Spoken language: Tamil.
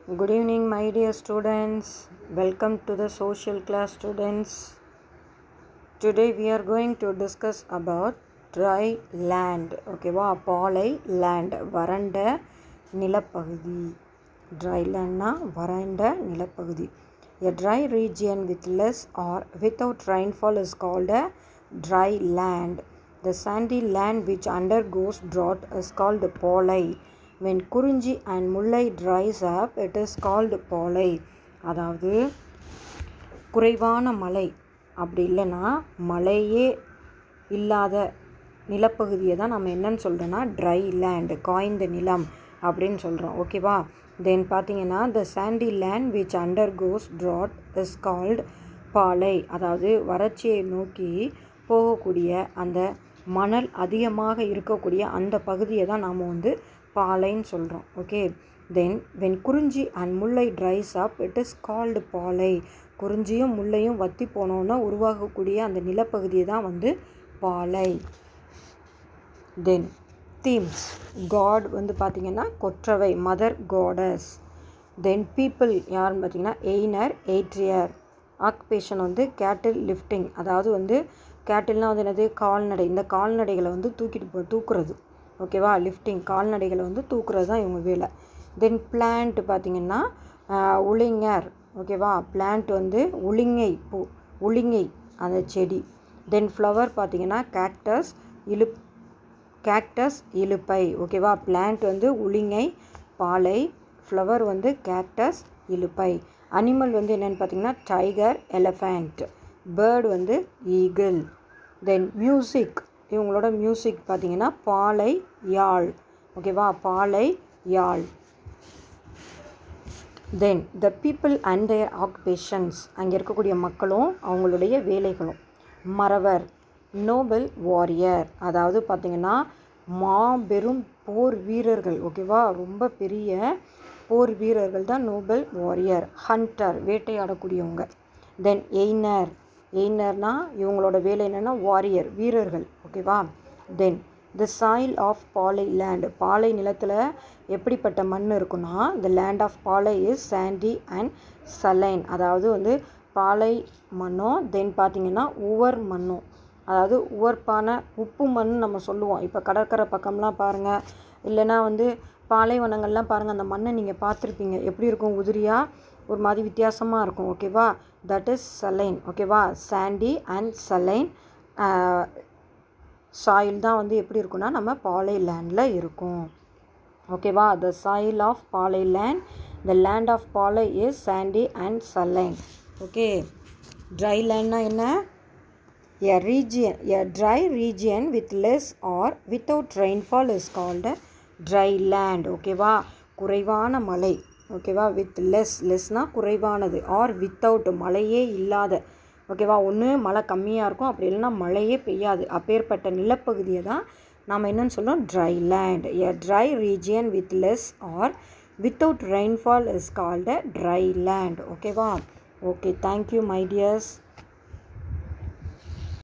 Good evening, my dear students. Welcome to the social class, students. Today we are going to discuss about dry land. ஓகேவா பாலை land வறண்ட நிலப்பகுதி dry landனா வறண்ட நிலப்பகுதி A dry region with less or without rainfall is called a dry land. The sandy land which undergoes drought is called polai. When குறிஞ்சி and Mullai dries up, it is called polai. அதாவது குறைவான மழை அப்படி இல்லைன்னா மழையே இல்லாத நிலப்பகுதியை தான் நம்ம என்னன்னு சொல்கிறோன்னா ட்ரை லேண்ட் காய்ந்த நிலம் அப்படின்னு சொல்கிறோம் ஓகேவா தென் பார்த்தீங்கன்னா the sandy land which undergoes drought is called Palai அதாவது வறட்சியை நோக்கி போகக்கூடிய அந்த மணல் அதிகமாக இருக்கக்கூடிய அந்த பகுதியை தான் நாம் வந்து பாலைன்னு சொல்கிறோம் okay then when Kurinji and Mullai dries up it is called Palai குறிஞ்சியும் முல்லையும் வத்தி போனோன்னா உருவாகக்கூடிய அந்த நிலப்பகுதியை தான் வந்து பாலை தென் தீம்ஸ் காட் வந்து பார்த்திங்கன்னா Korravai mother goddess then people யாருன்னு பார்த்தீங்கன்னா எய்னர் எய்ட்ரியர் ஆக்குபேஷன் வந்து கேட்டில் லிஃப்டிங் அதாவது வந்து கேட்டில்னால் வந்து என்னது கால்நடை இந்த கால்நடைகளை வந்து தூக்கிட்டு போ தூக்குறது ஓகேவா லிஃப்டிங் கால்நடைகளை வந்து தூக்குறது தான் இவங்க வேலை தென் பிளான்ட் பார்த்திங்கன்னா உளிங்கர் ஓகேவா பிளான்ட் வந்து உளிங்கை பூ உளிங்கை அந்த செடி தென் ஃப்ளவர் பார்த்திங்கன்னா கேக்டஸ் இழு கேக்டஸ் இழுப்பை ஓகேவா பிளான்ட் வந்து உளிங்கை பாலை ஃப்ளவர் வந்து கேக்டஸ் இழுப்பை அனிமல் வந்து என்னென்னு பார்த்தீங்கன்னா டைகர் எலஃபண்ட் பேர்டு வந்து ஈகிள் தென் மியூசிக் இவங்களோட மியூசிக் பார்த்தீங்கன்னா பாலை யாழ் ஓகேவா Palai yazh then the people and their occupations அங்கே இருக்கக்கூடிய மக்களும் அவங்களுடைய வேலைகளும் மறவர் நோபல் வாரியர் அதாவது பார்த்திங்கன்னா மாபெரும் போர் வீரர்கள் ஓகேவா ரொம்ப பெரிய போர் வீரர்கள் தான் நோபல் வாரியர் ஹண்டர் வேட்டையாடக்கூடியவங்க தென் எய்னர் எய்னர்னா இவங்களோட வேலை என்னென்னா வாரியர் வீரர்கள் ஓகேவா then the soil of Palai land Palai நிலத்தில் எப்படிப்பட்ட மண் இருக்குன்னா the land of Palai is sandy and saline அதாவது வந்து பாலை மண்ணும் தென் பார்த்திங்கன்னா உவர் மண்ணும் அதாவது உவர்ப்பான உப்பு மண் நம்ம சொல்லுவோம் இப்போ கடற்கரை பக்கம்லாம் பாருங்கள் இல்லைன்னா வந்து பாலைவனங்கள்லாம் பாருங்கள் அந்த மண்ணை நீங்கள் பார்த்துருப்பீங்க எப்படி இருக்கும் உதிரியாக ஒரு மாதிரி வித்தியாசமாக இருக்கும் ஓகேவா தட் இஸ் சலைன் ஓகேவா சாண்டி அண்ட் சலைன் சாயில் தான் வந்து எப்படி இருக்குன்னா நம்ம பாலை லேண்டில் இருக்கும் ஓகேவா the soil of Palai land the land of Palai is sandy and saline okay dry லேண்ட்னா என்ன a region a dry region with less or without rainfall is called dry land ஓகேவா குறைவான மழை ஓகேவா வித் லெஸ் லெஸ்னால் குறைவானது ஆர் வித்தவுட் மழையே இல்லாத ஓகேவா ஒன்று மழை கம்மியாக இருக்கும் அப்படி இல்லைன்னா மழையே பெய்யாது அப்பேற்பட்ட நிலப்பகுதியை தான் நாம் என்னன்னு சொல்கிறோம் dry land a dry region with less or without rainfall is called dry land ஓகேவா ஓகே தேங்க்யூ மை டியர்ஸ்